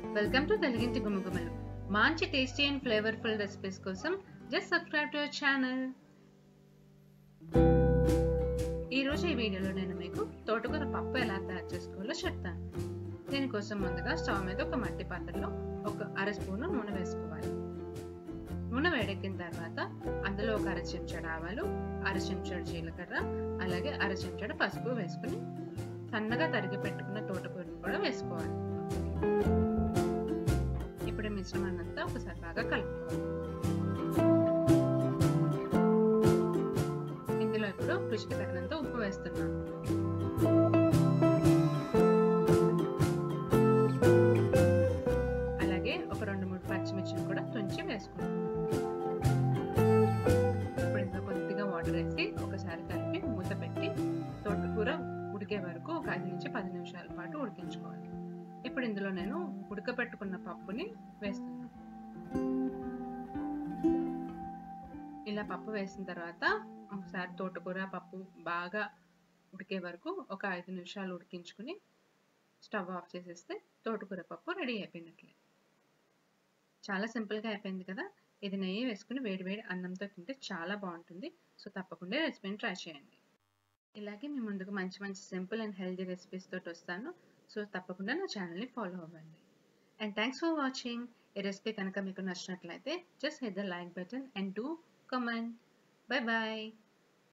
welcome to తెలుగింటి గుమగుమలు మంచి టేస్టీ అండ్ ఫ్లేవర్ఫుల్ రెసిపీస్ కోసం just subscribe to our channel ఈరోజు ఈ వీడియోలో నేను మీకు తోటకూర పప్పు ఎలా తయారు చేసుకోవాలో చెప్తాను దీనికోసం ముందుగా స్టవ్ మీద ఒక మట్టి పాత్రలో ఒక అర స్పూను నూనె వేసుకోవాలి నూనె వేడెక్కిన తర్వాత అందులో ఒక అర చెంచాడు ఆవాలు అర చెంచాడు జీలకర్ర అలాగే అర చెంచాడు పసుపు వేసుకుని సన్నగా తరిగి పెట్టుకున్న తోటకూరను కూడా వేసుకోవాలి ఇప్పుడు మిశ్రమాన్ని అంతా ఒకసారి బాగా కలుపుకోవాలి ఇందులో ఇప్పుడు రుచికి తగినంత ఉప్పు వేస్తున్నాను అలాగే ఒక రెండు మూడు పచ్చిమిర్చిని కూడా తుంచి వేసుకున్నాను ఇప్పుడు ఇందులో కొద్దిగా వాటర్ వేసి ఒకసారి కలిపి మూత పెట్టి తోటకూర ఉడికే వరకు ఒక ఐదు నుంచి పది నిమిషాల పాటు ఉడికించుకోవాలి ఇప్పుడు ఇందులో నేను ఉడకపెట్టుకున్న పప్పుని వేస్తున్నాను ఇలా పప్పు వేసిన తర్వాత ఒకసారి తోటకూర పప్పు బాగా ఉడికే వరకు ఒక ఐదు నిమిషాలు ఉడికించుకుని స్టవ్ ఆఫ్ చేసేస్తే తోటకూర పప్పు రెడీ అయిపోయినట్లే చాలా సింపుల్గా అయిపోయింది కదా ఇది నెయ్యి వేసుకుని వేడి వేడి అన్నంతో తింటే చాలా బాగుంటుంది సో తప్పకుండా రెసిపీని ట్రై చేయండి ఇలాగే మీ ముందుకు మంచి మంచి సింపుల్ అండ్ హెల్తీ రెసిపీస్ తోటి వస్తాను సో తప్పకుండా నా ఛానల్ని ఫాలో అవ్వండి అండ్ థ్యాంక్స్ ఫర్ వాచింగ్ ఈ రెసిపీ కనుక మీకు నచ్చినట్లయితే just hit the like button and do comment bye bye